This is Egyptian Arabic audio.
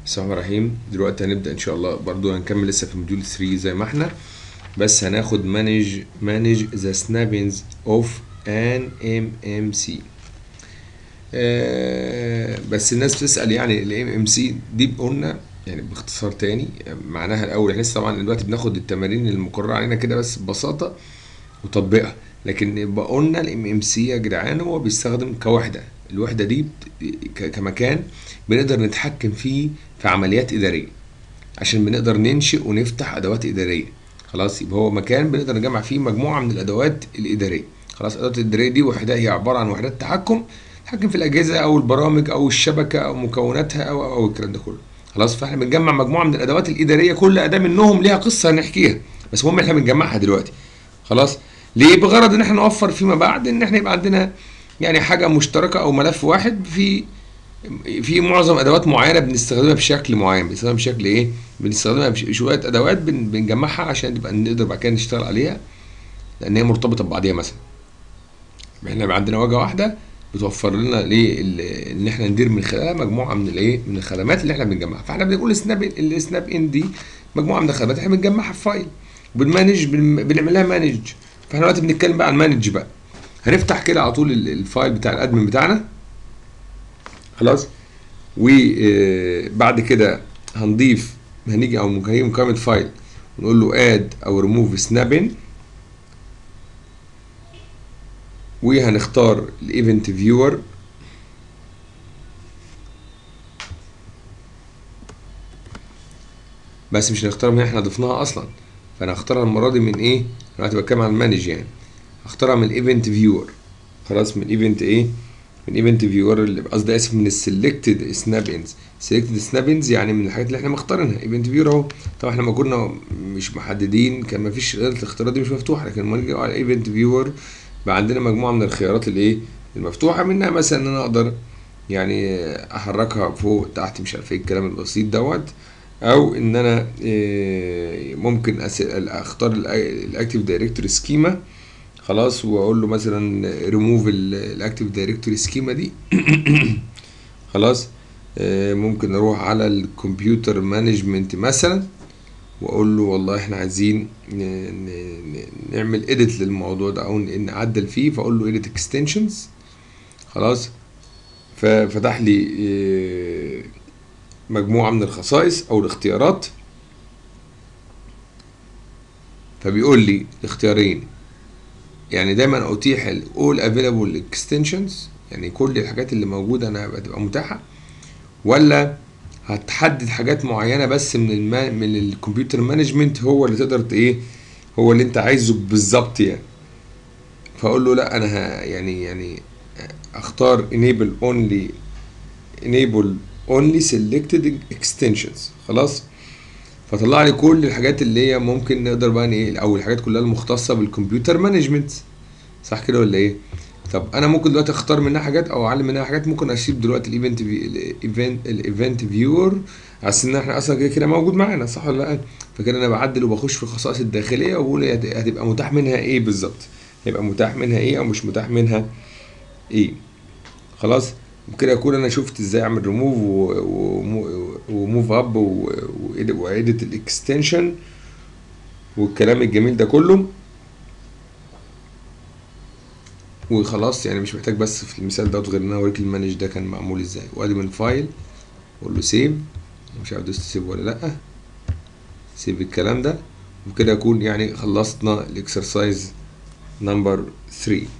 بسم الله الرحمن الرحيم دلوقتي هنبدأ إن شاء الله برضو هنكمل لسه في موديول 3 زي ما احنا بس هناخد manage manage the snappings of an MMC آه بس الناس بتسأل يعني ال MMC دي قلنا يعني باختصار تاني معناها الأول احنا لسه طبعا دلوقتي بناخد التمارين المقررة علينا كده بس ببساطة وتطبيقها لكن يبقى قلنا الام ام سي يا جدعان هو بيستخدم كوحده الوحده دي ك- كمكان بنقدر نتحكم فيه في عمليات اداريه عشان بنقدر ننشئ ونفتح ادوات اداريه خلاص يبقى هو مكان بنقدر نجمع فيه مجموعه من الادوات الاداريه خلاص الادوات الاداريه دي وحدها هي عباره عن وحدات تحكم تحكم في الاجهزه او البرامج او الشبكه او مكوناتها او او الكلام ده كله خلاص فاحنا بنجمع مجموعه من الادوات الاداريه كل اداه منهم ليها قصه هنحكيها بس المهم احنا بنجمعها دلوقتي خلاص ليه بغرض ان احنا نوفر فيما بعد ان احنا يبقى عندنا يعني حاجه مشتركه او ملف واحد في في معظم ادوات معينه بنستخدمها بشكل معين بنستخدمها بشكل ايه بنستخدمها بشويه ادوات بن- بنجمعها عشان نبقى نقدر بعد كده نشتغل عليها لان هي مرتبطه ببعضيها مثلا احنا يبقى عندنا واجهه واحده بتوفر لنا ليه ال- ان احنا ندير من خلالها مجموعه من الايه من الخدمات اللي احنا بنجمعها فاحنا بنقول سناب السناب ان دي مجموعه من الخدمات احنا بنجمعها في فايل وبنمانج بن- بنعمل لها مانج فاحنا دلوقتي بنتكلم بقى عن مانج بقى هنفتح كده على طول ال- الفايل بتاع الادمن بتاعنا خلاص وبعد كده هنضيف هنيجي او هنيجي مكالمة فايل ونقول له اد او ريموف سنابين وهنختار الايفنت فيور بس مش هنختار من احنا ضفناها اصلا فانا هختارها المره دي من ايه انا دلوقتي بتكلم عن المانج يعني هختارها من الايفنت فيور خلاص من ايفنت ايه من ايفنت فيور اللي قصدي اسف من السلكتد سنابينز سلكتد سنابينز يعني من الحاجات اللي احنا مختارينها ايفنت فيور اهو طبعا احنا ما كنا مش محددين كان ما فيش الاختيارات دي مش مفتوحه لكن لما نيجي على ايفنت فيور بقى عندنا مجموعه من الخيارات الايه المفتوحه منها مثلا ان انا اقدر يعني احركها فوق تحت مش عارف ايه الكلام البسيط دوت او ان انا إيه، ممكن أس- اختار الاكتيف دايركتوري سكيما خلاص واقول له مثلا ريموف الاكتيف دايركتوري سكيما دي خلاص آه، ممكن اروح على الكمبيوتر مانجمنت مثلا واقول له والله احنا عايزين ن- ن- ن- نعمل اديت للموضوع ده او ن- نعدل فيه فاقول له اديت اكستنشنز خلاص ففتح لي آه، مجموعة من الخصائص او الاختيارات فبيقول لي اختيارين يعني دايما اتيح ال all available extensions يعني كل الحاجات اللي موجوده انا هتبقى متاحه ولا هتحدد حاجات معينه بس من الما من الكمبيوتر مانجمنت هو اللي تقدر ت- ايه هو اللي انت عايزه بالظبط يعني فاقول له لا انا ه يعني يعني اختار enable only enable only selected extensions خلاص فطلع لي كل الحاجات اللي هي ممكن نقدر بقى ن- ايه او الحاجات كلها المختصه بالكمبيوتر مانجمنت صح كده ولا ايه طب انا ممكن دلوقتي اختار منها حاجات او اعلم منها حاجات ممكن اسيب دلوقتي الايفنت الايفنت الايفنت فيور على ان احنا اصلا كده كده موجود معانا صح ولا لا فكده انا بعدل وبخش في الخصائص الداخليه واقول هي هت- هتبقى متاح منها ايه بالظبط هيبقى متاح منها ايه او مش متاح منها ايه خلاص وكده اكون انا شفت ازاي اعمل ريموف وموف اب وايديت الاكستنشن والكلام الجميل ده كله وخلاص يعني مش محتاج بس في المثال دوت غير ان انا اوريك المانج ده كان معمول ازاي وادي من فايل اقول له سيف مش عارف دوست سيف ولا لا سيف الكلام ده وكده اكون يعني خلصنا الاكسرسايز نمبر 3